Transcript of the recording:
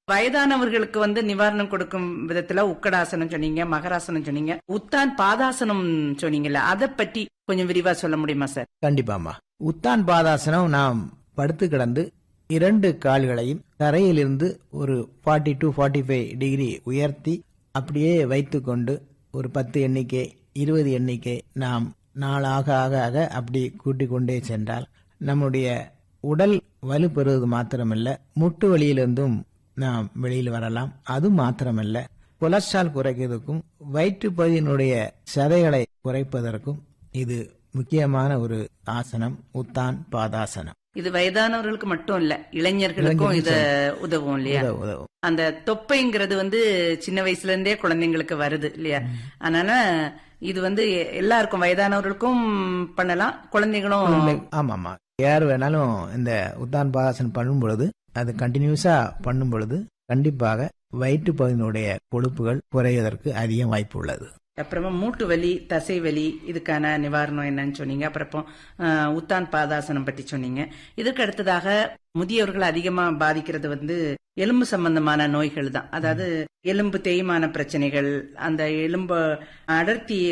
வயதானவர்களுக்கு வந்து நிவாரணம் கொடுக்கும் விதத்துல உக்கடாசனம் சொன்னீங்க மகராசனம் சொன்னீங்க உத்தான் பாதாசனம் சொன்னீங்கல்ல அதை பற்றி கொஞ்சம் விரிவா சொல்ல முடியுமா சார் கண்டிப்பாம்மா உத்தான் பாதாசனம் நாம் படுத்து கிடந்து இரண்டு கால்களையும் தரையிலிருந்து ஒரு forty to forty five degree உயர்த்தி அப்படியே வைத்துக்கொண்டு ஒரு பத்து எண்ணிக்கை இருபது எண்ணிக்கை நாம் நாளாக ஆக ஆக அப்படி கூட்டிக் கொண்டே சென்றால் நம்முடைய உடல் வலுப்பெறுவது மாத்திரமல்ல முட்டு வலியிலிருந்தும் நாம் வெளியில் வரலாம் அது மாத்திரமல்ல கொலஸ்ட்ரால் குறைக்கிறதுக்கும் வயிற்று பகுதியினுடைய சதைகளை குறைப்பதற்கும் இது முக்கியமான ஒரு ஆசனம் உத்தான் பாதாசனம் இது வயதானவர்களுக்கு மட்டும் இல்ல இளைஞர்களுக்கும் இத உதவும் இல்லையா உதவும், உதவும். அந்த தொப்பைங்கிறது வந்து சின்ன வயசுல இருந்தே குழந்தைங்களுக்கு வருது இல்லையா அதனால இது வந்து எ- எல்லாருக்கும் வயதானவர்களுக்கும் பண்ணலாம் குழந்தைகளும் ஆமாமா யார் வேணாலும் இந்த உத்தான் பாதாசனம் பண்ணும் பொழுது அது கண்டினியூஸா பண்ணும் பொழுது கண்டிப்பாக வயிற்று பகுதியினுடைய கொழுப்புகள் குறைவதற்கு அதிக வாய்ப்பு உள்ளது அப்புறமா மூட்டு வலி தசை வலி இதுக்கான நிவாரணம் என்னன்னு சொன்னீங்க அப்புறம் அஹ், உத்தான் பாதாசனம் பற்றி சொன்னீங்க இதற்கு அடுத்ததாக முதியவர்கள் அதிகமா பாதிக்கிறது வந்து எலும்பு சம்பந்தமான நோய்கள் தான் அதாவது எலும்பு தேய்மான பிரச்சனைகள் அந்த எலும்பு அடர்த்தி